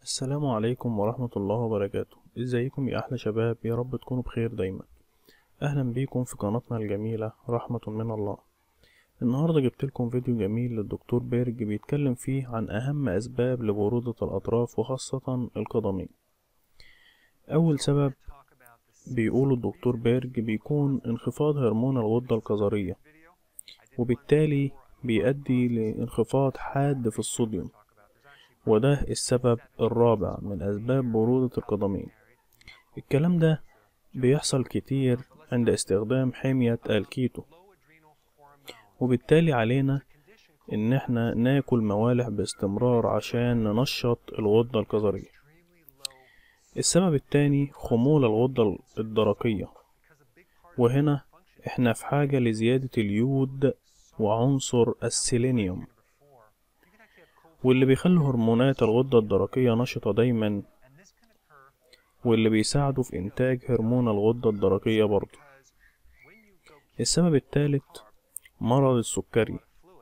السلام عليكم ورحمة الله وبركاته ازيكم يا احلى شباب يا رب تكونوا بخير دايما اهلا بيكم في قناتنا الجميلة رحمة من الله النهاردة جبت لكم فيديو جميل للدكتور بيرج بيتكلم فيه عن اهم اسباب لبرودة الاطراف وخاصة القدمين اول سبب بيقوله الدكتور بيرج بيكون انخفاض هرمون الغدة الكظرية وبالتالي بيؤدي لانخفاض حاد في الصوديوم وده السبب الرابع من أسباب برودة القدمين الكلام ده بيحصل كتير عند استخدام حمية الكيتو وبالتالي علينا إن احنا ناكل موالح باستمرار عشان ننشط الغدة الكظرية السبب التاني خمول الغدة الدرقية وهنا احنا في حاجة لزيادة اليود وعنصر السيلينيوم واللي بيخلي هرمونات الغدة الدرقية نشطة دايما واللي بيساعدوا في إنتاج هرمون الغدة الدرقية برضه السبب الثالث مرض السكري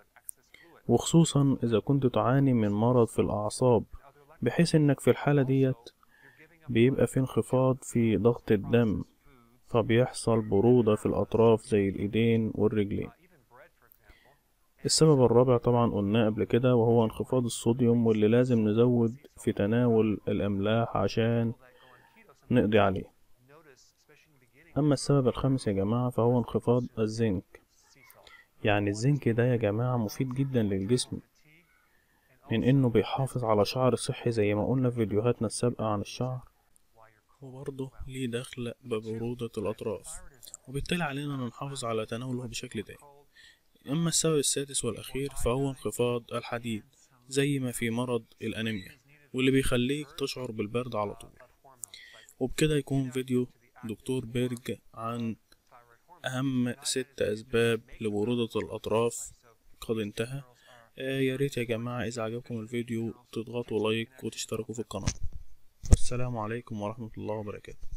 وخصوصا إذا كنت تعاني من مرض في الأعصاب بحيث إنك في الحالة ديت بيبقى في انخفاض في ضغط الدم فبيحصل برودة في الأطراف زي الإيدين والرجلين السبب الرابع طبعا قلناه قبل كده وهو انخفاض الصوديوم واللي لازم نزود في تناول الأملاح عشان نقضي عليه أما السبب الخامس يا جماعة فهو انخفاض الزنك يعني الزنك ده يا جماعة مفيد جدا للجسم من إنه بيحافظ على شعر صحي زي ما قلنا في فيديوهاتنا السابقة عن الشعر وبرضه ليه دخل ببرودة الأطراف وبالتالي علينا نحافظ على تناوله بشكل دائم أما السبب السادس والأخير فهو انخفاض الحديد زي ما في مرض الأنيميا واللي بيخليك تشعر بالبرد على طول وبكده يكون فيديو دكتور بيرج عن أهم ست أسباب لبرودة الأطراف قد انتهى آه يا ريت يا جماعة إذا عجبكم الفيديو تضغطوا لايك وتشتركوا في القناة والسلام عليكم ورحمة الله وبركاته